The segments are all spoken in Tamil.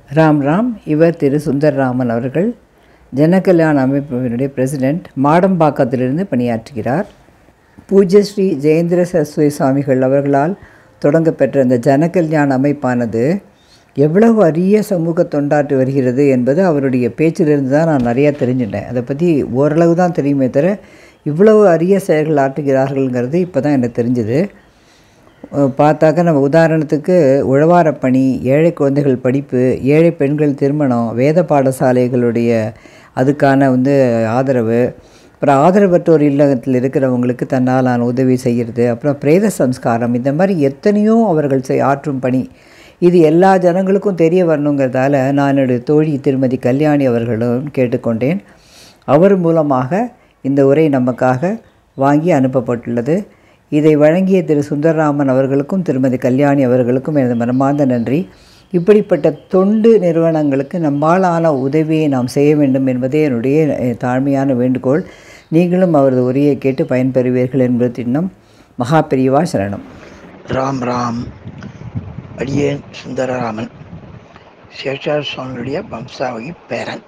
ராம் ராம் இவர் திரு சுந்தர்ராமன் அவர்கள் ஜனகல்யாண அமைப்பினுடைய பிரசிடெண்ட் மாடம்பாக்கத்திலிருந்து பணியாற்றுகிறார் பூஜ்ய ஸ்ரீ ஜெயேந்திர சரஸ்வதி சுவாமிகள் அவர்களால் தொடங்கப்பெற்ற இந்த ஜனகல்யாண அமைப்பானது எவ்வளவு அரிய சமூக தொண்டாற்றி வருகிறது என்பது அவருடைய பேச்சிலிருந்து தான் நான் நிறையா தெரிஞ்சுட்டேன் அதை பற்றி ஓரளவு தான் தெரியுமே தவிர இவ்வளவு அரிய செயல்கள் ஆற்றுகிறார்கள்ங்கிறது இப்போ தான் எனக்கு தெரிஞ்சுது அஹ் பார்த்தாக்க நம்ம உதாரணத்துக்கு உழவாரப் பணி ஏழை குழந்தைகள் படிப்பு ஏழை பெண்கள் திருமணம் வேத பாடசாலைகளுடைய அதுக்கான வந்து ஆதரவு அப்புறம் ஆதரவற்றோர் இல்லத்தில் இருக்கிறவங்களுக்கு தன்னாலான உதவி செய்கிறது அப்புறம் பிரேத சம்ஸ்காரம் இந்த மாதிரி எத்தனையோ அவர்கள் செய் ஆற்றும் பணி இது எல்லா ஜனங்களுக்கும் தெரிய வரணுங்கிறதால நான் என்னுடைய தோழி திருமதி கல்யாணி அவர்களும் கேட்டுக்கொண்டேன் அவர் மூலமாக இந்த உரை நமக்காக வாங்கி அனுப்பப்பட்டுள்ளது இதை வழங்கிய திரு சுந்தரராமன் அவர்களுக்கும் திருமதி கல்யாணி அவர்களுக்கும் எனது மனமார்ந்த நன்றி இப்படிப்பட்ட தொண்டு நிறுவனங்களுக்கு நம்மால் ஆன உதவியை நாம் செய்ய வேண்டும் என்பதே என்னுடைய அஹ், தாழ்மையான வேண்டுகோள் நீங்களும் அவரது உரையை கேட்டு பயன்பெறுவீர்கள் என்பது திண்ணம் மகா பெரியவா சரணம் ராம் ராம் அடியேன் சுந்தரராமன் சேஷார் சுவாமியுடைய வம்சாவகி பேரன்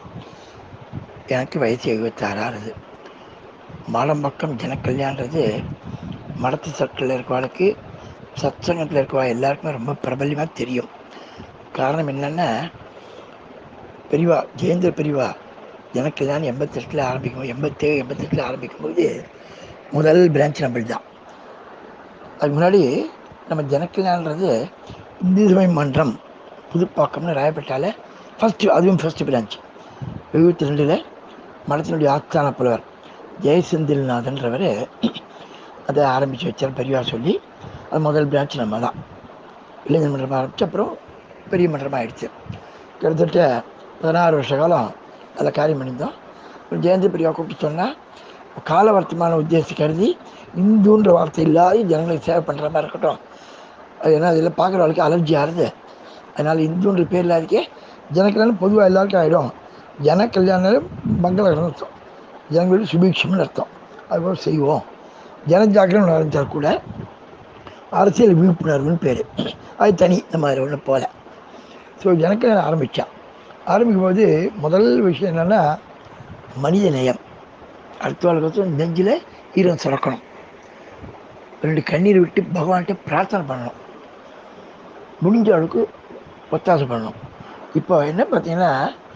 எனக்கு வயசு எழுபத்தாறாவது மாடம்பக்கம் ஜனக்கல்யான்றது மடத்து சட்டில் இருக்கவாளுக்கு சத்சங்கத்தில் இருக்கவா எல்லாருக்குமே ரொம்ப பிரபல்யமாக தெரியும் காரணம் என்னென்னா பெரியவா ஜெயேந்திர பெரியவா ஜனக்கல்யாணம் எண்பத்தெட்டில் ஆரம்பிக்கும் எண்பத்தேழு எண்பத்தெட்டில் ஆரம்பிக்கும்போது முதல் பிரான்ச் நம்மளுது தான் அதுக்கு முன்னாடி நம்ம ஜனக்கல்யாணன்றது இந்து சமய மன்றம் புதுப்பாக்கம்னு ராயப்பேட்டால ஃபஸ்ட்டு அதுவும் ஃபஸ்ட்டு பிரான்ச் எழுபத்தி ரெண்டில் மடத்தினுடைய ஆஸ்தான புலவர் ஜெயசெந்தில்நாதன்றவர் அதை ஆரம்பித்து வச்சார் பெரியவா சொல்லி அது முதல் பிரான்ச் நம்ம தான் இளைஞர் மன்றம் ஆரம்பித்து அப்புறம் பெரிய மன்றமாக ஆயிடுச்சு கிட்டத்தட்ட பதினாறு வருஷ காலம் அதில் காரியம் பண்ணியிருந்தோம் அப்புறம் ஜெயந்தி பெரியவா கூப்பிட்டு சொன்னால் கால வர்த்தமான உத்தேசி கருதி இந்துன்ற வார்த்தை இல்லாத ஜனங்களுக்கு சேவை பண்ணுற மாதிரி இருக்கட்டும் அது ஏன்னா அதில் பார்க்குறவளுக்கு அலர்ஜி ஆகுது அதனால் இந்துன்ற பேர் இல்லாதக்கே ஜனக்கல்யாணம் பொதுவாக எல்லாருக்கும் ஆகிடும் ஜனக்கல்யாணம் மங்களகரம் அர்த்தம் ஜனங்களுக்கு சுபீட்சம்னு அர்த்தம் அதுபோல் செய்வோம் ஜனஜாக்கிரம் ஆரம்பித்தால் கூட அரசியல் விழிப்புணர்வுன்னு பேர் அது தனி நம்ம அதில் ஒன்றும் போகல ஸோ எனக்கு ஆரம்பித்தான் ஆரம்பிக்கும் போது முதல் விஷயம் என்னென்னா மனித நேயம் அடுத்த நெஞ்சில் ஈரம் சுரக்கணும் ரெண்டு கண்ணீர் விட்டு பகவான்கிட்ட பிரார்த்தனை பண்ணணும் முடிஞ்ச அளவுக்கு ஒத்தாசை பண்ணணும் இப்போ என்ன பார்த்தீங்கன்னா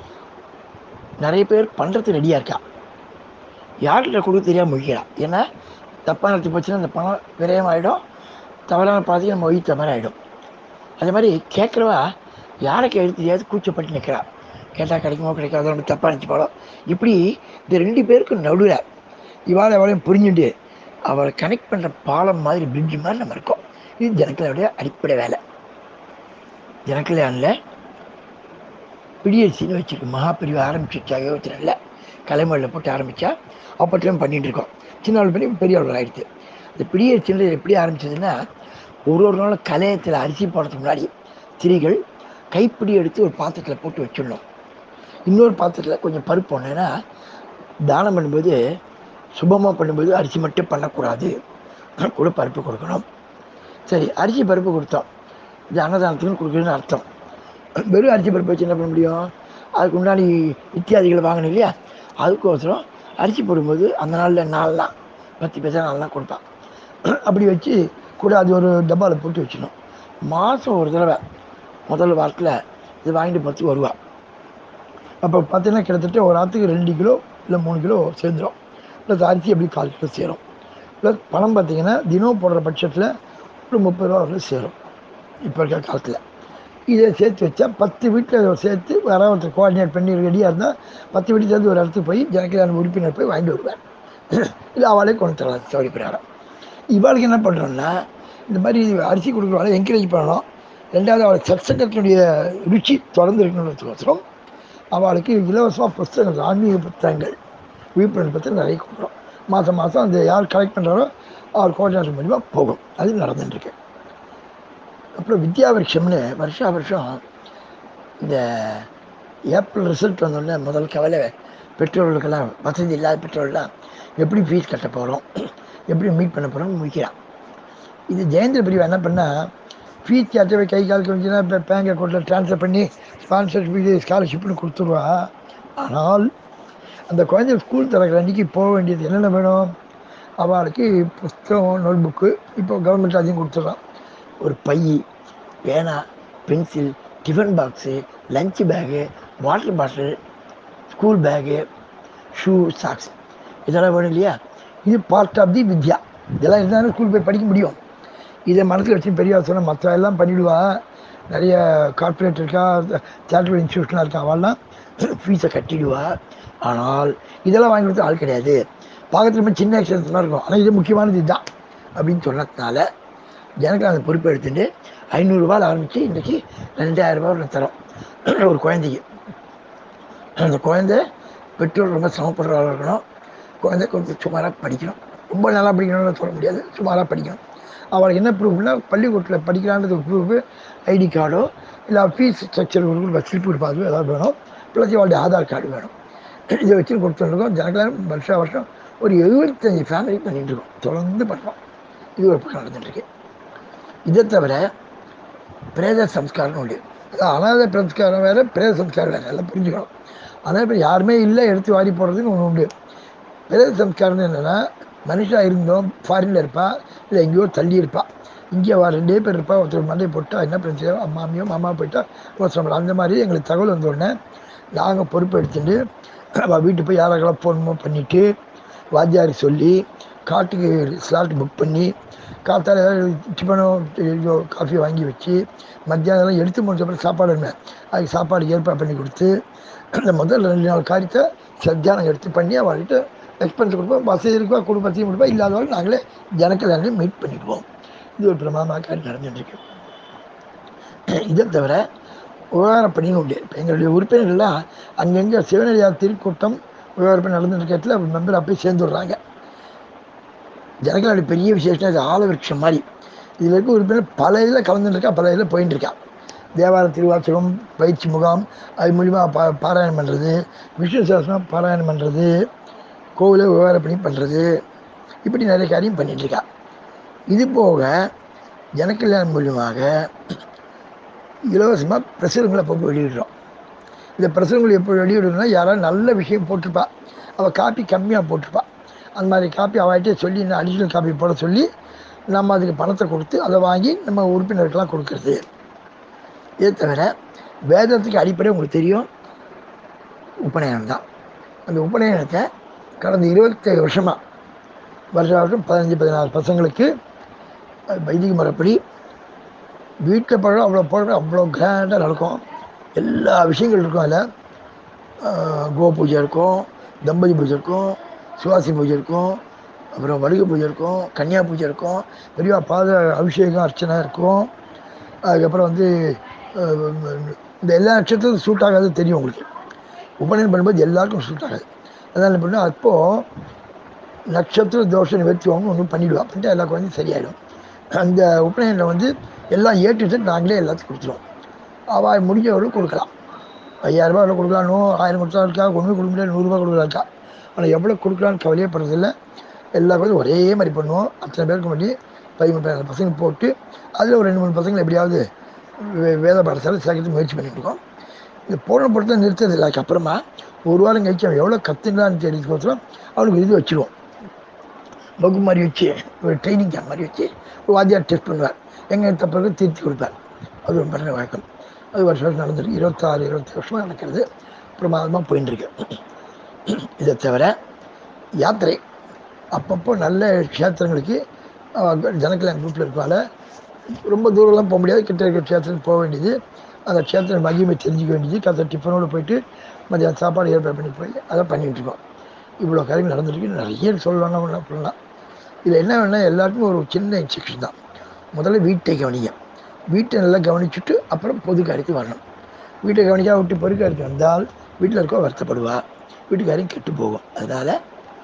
நிறைய பேர் பண்ணுறதுக்கு ரெடியாக இருக்கா யார்கிட்ட கொடுக்க தெரியாமல் முழிக்கிறா ஏன்னா தப்பான இடத்துக்கு போச்சுன்னா அந்த பணம் விரயமாயிடும் தவறான பாதைக்கு நம்ம வயிற்று மாதிரி ஆகிடும் அதே மாதிரி கேட்குறவா யாரை கேட்க தெரியாது கூச்சப்பட்டு நிற்கிறா கேட்டால் கிடைக்குமோ கிடைக்காதோ ஒன்று தப்பாக நினச்சிப்பாளோ இப்படி இந்த ரெண்டு பேருக்கும் நடுவில் இவாளை எவ்வளோ புரிஞ்சுட்டு அவளை கனெக்ட் பண்ணுற பாலம் மாதிரி பிரிட்ஜ் மாதிரி நம்ம இருக்கோம் இது ஜனக்கலையோடைய அடிப்படை வேலை ஜனக்கல்யாணில் பிடிஎஸ்சின்னு வச்சுருக்கு மகாபிரிவு ஆரம்பிச்சிருச்சா இருபத்தி ரெண்டில் கலைமொழியில் போட்டு ஆரம்பித்தா அப்பட்டிலும் பண்ணிகிட்டு இருக்கோம் சின்ன ஆள் பண்ணி பெரிய ஆள் ஆகிடுது இந்த பிடிஎஸ்சின்றது எப்படி ஆரம்பிச்சதுன்னா ஒரு ஒரு நாளும் கலையத்தில் அரிசி போடுறதுக்கு முன்னாடி ஸ்திரீகள் கைப்பிடி எடுத்து ஒரு பாத்திரத்தில் போட்டு வச்சிடணும் இன்னொரு பாத்திரத்தில் கொஞ்சம் பருப்பு ஒன்றுனா தானம் பண்ணும்போது சுபமாக பண்ணும்போது அரிசி மட்டும் பண்ணக்கூடாது கூட பருப்பு கொடுக்கணும் சரி அரிசி பருப்பு கொடுத்தோம் இது அன்னதானத்துக்குன்னு கொடுக்குறதுன்னு அர்த்தம் வெறும் அரிசி பருப்பு வச்சு என்ன பண்ண முடியும் அதுக்கு முன்னாடி இத்தியாதிகளை வாங்கணும் இல்லையா அதுக்கோசரம் அரிசி போடும்போது அந்த நாளில் நாலெலாம் பத்து பைசா நாலெலாம் கொடுப்பான் அப்படி வச்சு கூட அது ஒரு டப்பாவில் போட்டு வச்சிடணும் மாதம் ஒரு தடவை முதல் வாரத்தில் இது வாங்கிட்டு பார்த்து வருவா அப்போ பார்த்தீங்கன்னா கிட்டத்தட்ட ஒரு ஆற்றுக்கு ரெண்டு கிலோ இல்லை மூணு கிலோ சேர்ந்துடும் ப்ளஸ் அரிசி எப்படி கால் கிலோ சேரும் ப்ளஸ் பணம் பார்த்தீங்கன்னா தினம் போடுற பட்சத்தில் ஒரு முப்பது ரூபா வரல சேரும் இப்போ இருக்கிற காலத்தில் இதை சேர்த்து வச்சா பத்து வீட்டில் சேர்த்து யாராவது ஒருத்தர் கோஆர்டினேட் பண்ணி ரெடியாக இருந்தால் பத்து வீட்டு சேர்ந்து ஒரு இடத்துக்கு போய் ஜனக்கல்யாண உறுப்பினர் போய் வாங்கிட்டு வருவேன் இல்லை அவளே கொண்டு தரலாம் சௌரி பிரகாரம் இவாளுக்கு என்ன பண்ணுறோன்னா இந்த மாதிரி அரிசி கொடுக்குறவாளை என்கரேஜ் பண்ணணும் ரெண்டாவது அவளை சத்சங்கத்தினுடைய ருச்சி தொடர்ந்து இருக்கணுன்றதுக்கோசரம் அவளுக்கு இலவசமாக புஸ்தகங்கள் ஆன்மீக புத்தகங்கள் விழிப்புணர்வு பற்றி நிறைய கொடுக்குறோம் மாதம் மாதம் அந்த யார் கலெக்ட் பண்ணுறாரோ அவர் கோஆர்டினேஷன் மூலிமா போகும் அது நடந்துட்டுருக்கு அப்புறம் வித்யாவிருஷம்னு வருஷா வருஷம் இந்த ஏப்ரல் ரிசல்ட் வந்தோடனே முதல் கவலை பெற்றோர்களுக்கெல்லாம் வசதி இல்லாத பெற்றோர்கள்லாம் எப்படி ஃபீஸ் கட்ட போகிறோம் எப்படி மீட் பண்ண போகிறோம்னு முடிக்கிறான் இது ஜெயேந்திர பிரிவா என்ன பண்ணால் ஃபீஸ் யார்கிட்ட கை கால் கொஞ்சம் இப்போ பேங்க் அக்கௌண்ட்டில் ட்ரான்ஸ்ஃபர் பண்ணி ஸ்பான்சர்ஷிப் ஸ்காலர்ஷிப்னு கொடுத்துருவா ஆனால் அந்த குழந்தை ஸ்கூல் திறக்கிற அன்றைக்கி போக வேண்டியது என்னென்ன வேணும் அவளுக்கு புஸ்தகம் நோட் புக்கு இப்போ கவர்மெண்ட் அதையும் கொடுத்துட்றான் ஒரு பை பேனா pencil tiffin box lunch bag water bottle school bag shoe socks இதெல்லாம் வேணும் இல்லையா இது பார்ட் ஆஃப் தி வித்யா இதெல்லாம் இருந்தாலும் ஸ்கூல் போய் படிக்க முடியும் இதை மனசில் வச்சு பெரிய சொன்ன மற்ற எல்லாம் பண்ணிவிடுவா நிறைய கார்ப்பரேட் இருக்கா சேரிட்டபிள் இன்ஸ்டியூஷன்லாம் இருக்கா அவெல்லாம் ஃபீஸை கட்டிடுவா ஆனால் இதெல்லாம் வாங்கி கொடுத்த ஆள் கிடையாது பார்க்கறது ரொம்ப சின்ன எக்ஸ்பென்ஸ் மாதிரி இருக்கும் ஆனால் இது முக்கியமானது இதுதான் அப்படின்னு சொன்னதுனால எனக்கு அந்த பொறுப்பை எடுத்துட்டு ஐநூறுரூவாவில் ஆரம்பித்து இன்றைக்கி ரெண்டாயிரம் ரூபாய் தரோம் ஒரு குழந்தைக்கு அந்த குழந்தை பெற்றோர் ரொம்ப சிரமப்படுறவங்க இருக்கணும் குழந்தை கொஞ்சம் சுமாராக படிக்கணும் ரொம்ப நல்லா படிக்கணும்னு சொல்ல முடியாது சுமாராக படிக்கணும் அவளுக்கு என்ன ப்ரூஃப்னா பள்ளிக்கூடத்தில் படிக்கிறான்றது ப்ரூஃபு ஐடி கார்டோ இல்லை ஃபீஸ் ஸ்ட்ரக்சர் கொடுக்குற ஸ்லிப் கொடுப்பாது ஏதாவது வேணும் ப்ளஸ் அவளுடைய ஆதார் கார்டு வேணும் இதை வச்சு கொடுத்துருக்கோம் ஜனகலாம் வருஷம் வருஷம் ஒரு எழுபத்தஞ்சி ஃபேமிலி பண்ணிட்டு இருக்கோம் தொடர்ந்து பண்ணுறோம் இது ஒரு பக்கம் நடந்துட்டுருக்கு இதை தவிர பிரேத சம்ஸ்காரம் உண்டு அதாவது அனாதை சம்ஸ்காரம் வேறு பிரேத சம்ஸ்காரம் வேறு எல்லாம் புரிஞ்சுக்கணும் அதனால் இப்போ யாருமே இல்லை எடுத்து வாரி போடுறதுன்னு ஒன்று உண்டு பிரேத சம்ஸ்காரம்னு என்னென்னா மனுஷா இருந்தோம் ஃபாரினில் இருப்பா இல்லை எங்கேயோ தள்ளி இருப்பா இங்கே வா ரெண்டே பேர் இருப்பா ஒருத்தர் மண்டை போட்டா என்ன பிரச்சனையோ அம்மாமியோ மாமா போயிட்டா ஒருத்தர் அந்த மாதிரி எங்களுக்கு தகவல் வந்த உடனே நாங்கள் பொறுப்பு எடுத்துட்டு அவள் வீட்டு போய் யாரெல்லாம் போகணுமோ பண்ணிவிட்டு வாத்தியார் சொல்லி காட்டுக்கு ஸ்லாட் புக் பண்ணி காத்தால் ஏதாவது டிஃபனோ இதோ காஃபி வாங்கி வச்சு மத்தியானம் எடுத்து முடிச்சப்பறம் சாப்பாடு என்ன அதுக்கு சாப்பாடு ஏற்பாடு பண்ணி கொடுத்து அந்த முதல் ரெண்டு நாள் காரியத்தை சத்தியானம் எடுத்து பண்ணி அவள்கிட்ட எக்ஸ்பென்ஸ் கொடுப்போம் வசதி இருக்கா குடும்பத்தையும் கொடுப்போம் இல்லாதவர்கள் நாங்களே ஜனக்கல்யாணம் மீட் பண்ணிடுவோம் இது ஒரு பிரமாதமாக காரியம் நடந்துட்டுருக்கு இதை தவிர விவகாரப்பணின்னு உண்டு இப்போ எங்களுடைய உறுப்பினர்கள்லாம் அங்கங்கே சிவனடியார் திருக்கூட்டம் விவகாரப்பணி நடந்துட்டு இடத்துல மெம்பர் அப்படியே சேர்ந்துடுறாங்க ஜனங்களுடைய பெரிய விசேஷம் இது ஆலவிருஷம் மாதிரி இதில் இருக்க உறுப்பினர் பல இதில் கலந்துருக்கா பல இதில் போயின்னு இருக்கா தேவார திருவாச்சகம் பயிற்சி முகாம் அது மூலிமா பா பாராயணம் பண்ணுறது விஷ்ணு சாசனம் பாராயணம் பண்ணுறது கோவிலை விவகாரப்பணி பண்ணுறது இப்படி நிறைய காரியம் பண்ணிட்டு இருக்கா இது போக ஜனக்கல்யாணம் மூலியமாக இலவசமாக பிரசுரங்களை போட்டு வெளியிடுறோம் இந்த பிரசுரங்கள் எப்போ வெளியிடணும்னா யாராவது நல்ல விஷயம் போட்டிருப்பா அவள் காப்பி கம்மியாக போட்டிருப்பா அந்த மாதிரி காப்பி அவள்கிட்ட சொல்லி இன்னும் அடிஷ்னல் காப்பி போட சொல்லி நம்ம அதுக்கு பணத்தை கொடுத்து அதை வாங்கி நம்ம உறுப்பினருக்கெல்லாம் கொடுக்கறது இதை தவிர வேதத்துக்கு அடிப்படை உங்களுக்கு தெரியும் உபநயனம் தான் அந்த உபநயனத்தை கடந்த இருபத்தேழு வருஷமாக வருஷ வருஷம் பதினஞ்சு பதினாறு பசங்களுக்கு வைதிக முறைப்படி வீட்டில் பழம் அவ்வளோ பழம் அவ்வளோ கிராண்டாக நடக்கும் எல்லா விஷயங்கள் இருக்கும் அதில் கோ பூஜை இருக்கும் தம்பதி பூஜை இருக்கும் சுவாசி பூஜை இருக்கும் அப்புறம் வடுக பூஜை இருக்கும் கன்னியா பூஜை இருக்கும் பெரிய பாத அபிஷேகம் அர்ச்சனை இருக்கும் அதுக்கப்புறம் வந்து இந்த எல்லா நட்சத்திரத்துக்கும் சூட் ஆகாது தெரியும் உங்களுக்கு உபநயனம் பண்ணும்போது எல்லாருக்கும் சூட் ஆகாது அதனால் என்ன பண்ணால் அப்போது நட்சத்திர தோஷ நிவர்த்திவாங்க ஒன்றும் பண்ணிவிடுவோம் அப்படின்ட்டு எல்லா குழந்தையும் சரியாயிடும் அந்த உபநயனில் வந்து எல்லாம் ஏற்றுட்டு நாங்களே எல்லாத்துக்கும் கொடுத்துருவோம் அவள் முடிஞ்சவர்களும் கொடுக்கலாம் ஐயாயிரரூபா எவ்வளோ கொடுக்கலானோ ஆயிரம் கொடுத்தா இருக்கா ஒன்றும் கொடுக்க முடியாது நூறுரூவா கொடுக்கலாம் இருக்கா ஆனால் எவ்வளோ கொடுக்கலான்னு கவலையே படுறதில்ல எல்லா பேரும் ஒரே மாதிரி பண்ணுவோம் அத்தனை பேருக்கு பண்ணி பதிமூணு பதினாறு பசங்க போட்டு அதில் ஒரு ரெண்டு மூணு பசங்களை எப்படியாவது வே- வேத பாடசாலை சேர்க்கறதுக்கு முயற்சி பண்ணிட்டு இருக்கோம் இந்த போன படத்தை நிறுத்தது இல்லை அதுக்கப்புறமா ஒரு வாரம் கழிச்சு அவன் எவ்வளோ கற்றுங்களான்னு தெரிஞ்சுக்கோசரம் அவனுக்கு இது வச்சுருவோம் வகுப்பு மாதிரி வச்சு ஒரு ட்ரைனிங் கேம்ப் மாதிரி வச்சு ஒரு வாத்தியார் டெஸ்ட் பண்ணுவார் எங்கே தப்பிறகு திருத்தி கொடுப்பார் அது ஒரு பண்ண வழக்கம் அது வருஷம் வருஷம் நடந்திருக்கு இருபத்தாறு இருபத்தி வருஷமாக நடக்கிறது பிரமாதமாக போயின்னு இருக்கு இதை தவிர யாத்திரை அப்பப்போ நல்ல க்ஷேத்திரங்களுக்கு ஜனக்கல்யாண குரூப்பில் இருப்பால ரொம்ப தூரம்லாம் போக முடியாது கிட்ட இருக்கிற க்ஷேத்திரத்துக்கு போக வேண்டியது அந்த க்ஷேத்திர மகிமை தெரிஞ்சுக்க வேண்டியது கத்த டிஃபனோடு போயிட்டு மதியம் சாப்பாடு ஏற்பாடு பண்ணி போய் அதை பண்ணிகிட்டு இருக்கோம் இவ்வளோ காரியங்கள் நடந்துருக்கு நிறைய சொல்லலாம் ஒன்றா சொல்லலாம் இதில் என்ன வேணா எல்லாருக்குமே ஒரு சின்ன இன்ஸ்ட்ரக்ஷன் தான் முதல்ல வீட்டை கவனிங்க வீட்டை நல்லா கவனிச்சுட்டு அப்புறம் பொது காரியத்துக்கு வரணும் வீட்டை கவனிக்காம விட்டு பொது காரியத்துக்கு வந்தால் வீட்டில் இருக்கோ வருத்தப்படுவா வீட்டுக்காரையும் கெட்டு போகும் அதனால்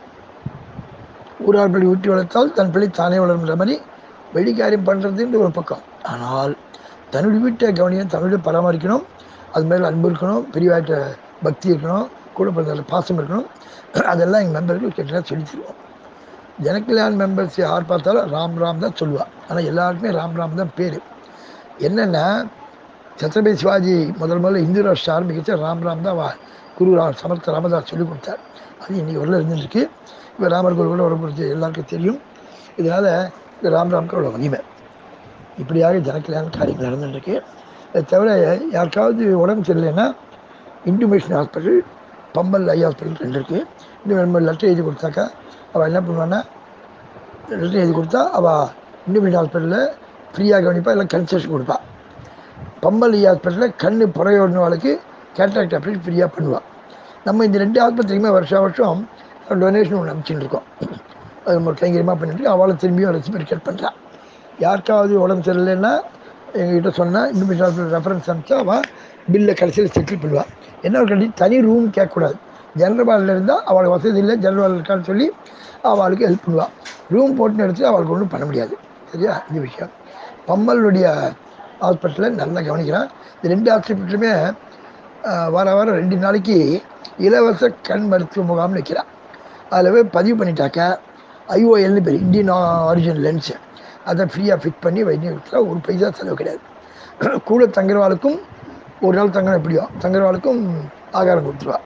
ஊரார் படி ஊட்டி வளர்த்தால் தன் பிள்ளை தானே வளருன்ற மாதிரி வெளிக்காரியம் பண்ணுறதுன்ற ஒரு பக்கம் ஆனால் தன்னுடைய வீட்டை கவனியம் தன்னுடைய பராமரிக்கணும் அது மேலே அன்பு இருக்கணும் பெரியவாட்ட பக்தி இருக்கணும் கூட பிறந்த பாசம் இருக்கணும் அதெல்லாம் எங்கள் மெம்பர்கள் கிட்ட சொல்லி தருவோம் ஜனக்கல்யாண் மெம்பர்ஸ் யார் பார்த்தாலும் ராம் ராம் தான் சொல்லுவாள் ஆனால் எல்லாருக்குமே ராம் ராம் தான் பேர் என்னென்னா சத்ரபதி சிவாஜி முதல் முதல்ல இந்து ராஷ்டிரம் ஆரம்பிக்கிச்சு ராம் ராம் தான் வா குரு ரா சமர்த்த ராமதாஸ் சொல்லிக் கொடுத்தார் அது இன்னைக்கு வரல இருந்துருக்கு இப்போ ராமர் குரு கூட வரப்படுறது எல்லாருக்கும் தெரியும் இதனால் இந்த ராம் ராம்க்கு அவ்வளோ மகிமை இப்படியாக ஜனக்கல்யாண காரியங்கள் நடந்துட்டுருக்கு அதை தவிர யாருக்காவது உடம்பு சரியில்லைன்னா இன்டிமேஷன் ஹாஸ்பிட்டல் பம்பல் ஐ ஹாஸ்பிட்டல் ரெண்டு இருக்குது இன்னும் நம்ம லெட்டர் எழுதி கொடுத்தாக்கா அவள் என்ன பண்ணுவான்னா லெட்டர் எழுதி கொடுத்தா அவள் இண்டிபெண்ட் ஹாஸ்பிட்டலில் ஃப்ரீயாக கவனிப்பா இல்லை கன்செஷன் கொடுப்பா பம்பல் ஐ ஹாஸ்பிட்டலில் கண் புறையோடினவாளுக்கு கேட்ராக்ட் ஆப்ரேஷன் ஃப்ரீயாக பண்ணுவாள் நம்ம இந்த ரெண்டு ஆஸ்பத்திரிக்குமே வருஷம் வருஷம் டொனேஷன் ஒன்று அனுப்பிச்சுட்டு இருக்கோம் அது நம்ம கைங்கரியமாக பண்ணிட்டு அவளை திரும்பியும் ரெஸ்பிரிகேட் பண்ணுறான் யாருக்காவது உடம்பு சரியில்லைன்னா எங்ககிட்ட சொன்னால் இண்டிபெண்ட் ஹாஸ்பிட்டல் ரெஃபரன்ஸ் அனுப்பிச்சா அவள் பில்லை கடைசியில் செட்டில் பண்ணுவாள் என்ன ஒரு கண்டி தனி ரூம் கேட்கக்கூடாது ஜெனரல் வார்டில் இருந்தால் அவளுக்கு வசதி இல்லை ஜெனரல் வார்டில் இருக்கான்னு சொல்லி அவளுக்கு ஹெல்ப் பண்ணுவாள் ரூம் போட்டுன்னு எடுத்து அவளுக்கு ஒன்றும் பண்ண முடியாது சரியா இந்த விஷயம் பம்மலுடைய ஹாஸ்பிட்டலில் நல்லா கவனிக்கிறான் இந்த ரெண்டு ஹாஸ்பிட்டலுமே ஆஹ், வார வாரம் ரெண்டு நாளைக்கு இலவச கண் மருத்துவ முகாம்னு வைக்கிறான் அதில் போய் பதிவு பண்ணிட்டாக்க ஐஓஎல்னு பேர் இந்தியன் ஆரிஜின் லென்ஸு அதை ஃப்ரீயாக ஃபிட் பண்ணி வைத்தியம் ஒரு பைசா செலவு கிடையாது கூட தங்குறவாளுக்கும் ஒரு நாள் தங்கணும் எப்படியோ தங்குறவாளுக்கும் ஆகாரம் கொடுத்துருவா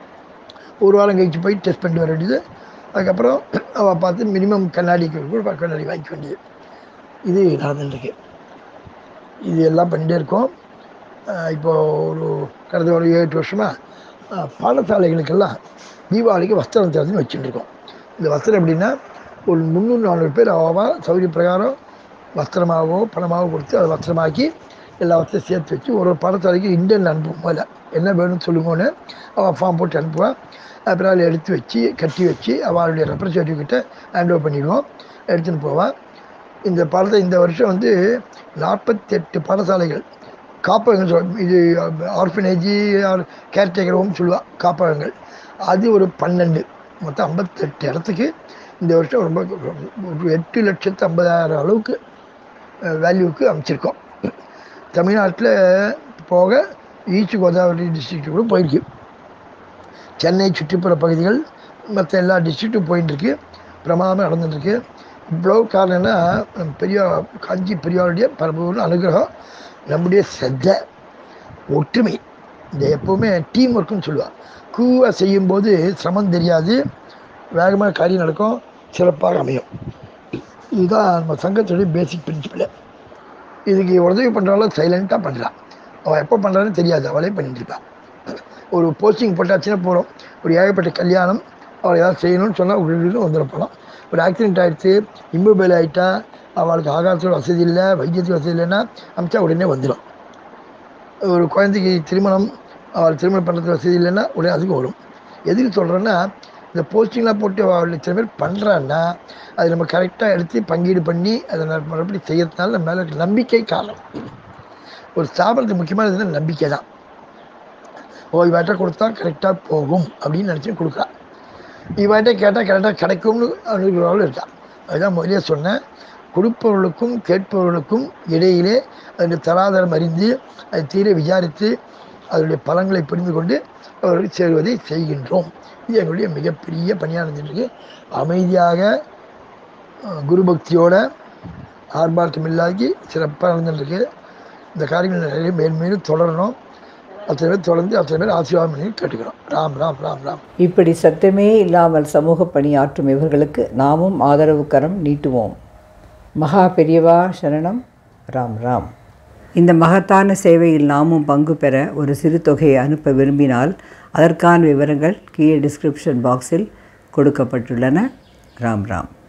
ஒரு வாரம் கழிச்சு போய் டெஸ்ட் பண்ணிட்டு வர வேண்டியது அதுக்கப்புறம் அவள் பார்த்து மினிமம் கண்ணாடி கூட கண்ணாடி வாங்கிக்க வேண்டியது இது நடந்துட்டுருக்கு இது எல்லாம் பண்ணிகிட்டே இருக்கோம் ஆஹ் இப்போ ஒரு கடந்த ஒரு ஏழு எட்டு வருஷமாக பாடசாலைகளுக்கெல்லாம் தீபாவளிக்கு வஸ்திரம் தேர்தல்னு வச்சுட்டு இருக்கோம் இந்த வஸ்திரம் எப்படின்னா ஒரு முந்நூறு நானூறு பேர் அவாவா சௌகரிய பிரகாரம் வஸ்திரமாகவோ பணமாகவோ கொடுத்து அதை வஸ்திரமாக்கி எல்லா வஸ்திரம் சேர்த்து வச்சு ஒரு ஒரு பாடசாலைக்கு இந்தியன் அனுப்புவோம் முதல்ல என்ன வேணும்னு சொல்லுங்கன்னு அவள் ஃபார்ம் போட்டு அனுப்புவாள் அப்புறம் அதில் எடுத்து வச்சு கட்டி வச்சு அவளுடைய ரெப்ரஸன்டேட்டிவ் கிட்ட ஹேண்ட் ஓவர் பண்ணிடுவோம் எடுத்துன்னு போவாள் இந்த பாடத்தை இந்த வருஷம் வந்து நாற்பத்தெட்டு பாடசாலைகள் காப்பகங்கள் சொல் இது ஆர்ஃபனேஜி கேர்டேக்கர் ஹோம் சொல்லுவாள் காப்பகங்கள் அது ஒரு பன்னெண்டு மொத்தம் ஐம்பத்தெட்டு இடத்துக்கு இந்த வருஷம் ரொம்ப ஒரு எட்டு லட்சத்து ஐம்பதாயிரம் அளவுக்கு வேல்யூவுக்கு அமைச்சிருக்கோம் தமிழ்நாட்டில் போக ஈஸ்ட் கோதாவரி டிஸ்ட்ரிக்ட் கூட போயிருக்கு சென்னை சுற்றுப்புற பகுதிகள் மற்ற எல்லா டிஸ்ட்ரிக்ட்டும் போயிட்டுருக்கு பிரமாதமாக நடந்துட்டுருக்கு இவ்வளோ காரணம்னா பெரிய காஞ்சி பெரியாருடைய பரபூர்ண அனுகிரகம் நம்முடைய சிரத்தை ஒற்றுமை இந்த எப்போவுமே டீம் ஒர்க்குன்னு சொல்லுவாள் கூவாக செய்யும்போது சிரமம் தெரியாது வேகமாக காரியம் நடக்கும் சிறப்பாக அமையும் இதுதான் நம்ம சங்கத்துடைய பேசிக் பிரின்சிபல் இதுக்கு உதவி பண்ணுறாலும் சைலண்ட்டாக பண்ணுறான் அவள் எப்போ பண்ணுறான்னு தெரியாது அவளே பண்ணிட்டு இருப்பாள் ஒரு போஸ்டிங் போட்டாச்சுன்னா போகிறோம் ஒரு ஏகப்பட்ட கல்யாணம் அவள் ஏதாவது செய்யணும்னு சொன்னால் உடனே வந்துட போகலாம் ஒரு ஆக்சிடென்ட் ஆகிடுச்சு இம்மொபைல் ஆகிட்டா அவளுக்கு ஆகாரத்தோட வசதி இல்லை வைத்தியத்துக்கு வசதி இல்லைன்னா அமிச்சா உடனே வந்துடும் ஒரு குழந்தைக்கு திருமணம் அவள் திருமணம் பண்ணுறதுக்கு வசதி இல்லைன்னா உடனே அதுக்கு வரும் எதுக்கு சொல்கிறேன்னா இந்த போஸ்டிங்லாம் போட்டு அவள் சில பேர் பண்ணுறான்னா அது நம்ம கரெக்டாக எடுத்து பங்கீடு பண்ணி அதை நம்ம மறுபடியும் செய்யறதுனால நம்ம மேலே இருக்க நம்பிக்கை காரணம் ஒரு ஸ்தாபனத்துக்கு முக்கியமானது என்ன நம்பிக்கை தான் ஓ இவாட்ட கொடுத்தா கரெக்டாக போகும் அப்படின்னு நினச்சி கொடுக்குறா இவாட்ட கேட்டால் கரெக்டாக கிடைக்கும்னு அனுகிறவளும் இருக்கா அதுதான் முதலே சொன்னேன் கொடுப்பவர்களுக்கும் கேட்பவர்களுக்கும் இடையிலே அதனுடைய தராதரம் அறிந்து அதை தீர விசாரித்து அதனுடைய பலன்களை புரிந்து கொண்டு அவர்களுக்கு சேருவதை செய்கின்றோம் இது எங்களுடைய மிகப்பெரிய பணியாக இருந்துருக்கு அமைதியாக அஹ், குரு பக்தியோட ஆர்ப்பாட்டம் இல்லாக்கி சிறப்பாக நடந்துருக்கு இந்த காரியங்கள் நிறைய மேன்மேலும் தொடரணும் அத்தனை பேர் தொடர்ந்து அத்தனை பேர் ஆசீர்வாதம் பண்ணி கேட்டுக்கிறோம் ராம் ராம் ராம் ராம் இப்படி சத்தமே இல்லாமல் சமூக பணியாற்றும் இவர்களுக்கு நாமும் ஆதரவு கரம் நீட்டுவோம் மகா பெரியவா சரணம் ராம் ராம் இந்த மகத்தான சேவையில் நாமும் பங்கு பெற ஒரு சிறு தொகையை அனுப்ப விரும்பினால் அதற்கான விவரங்கள் கீழே டிஸ்கிரிப்ஷன் பாக்ஸில் கொடுக்கப்பட்டுள்ளன ராம் ராம்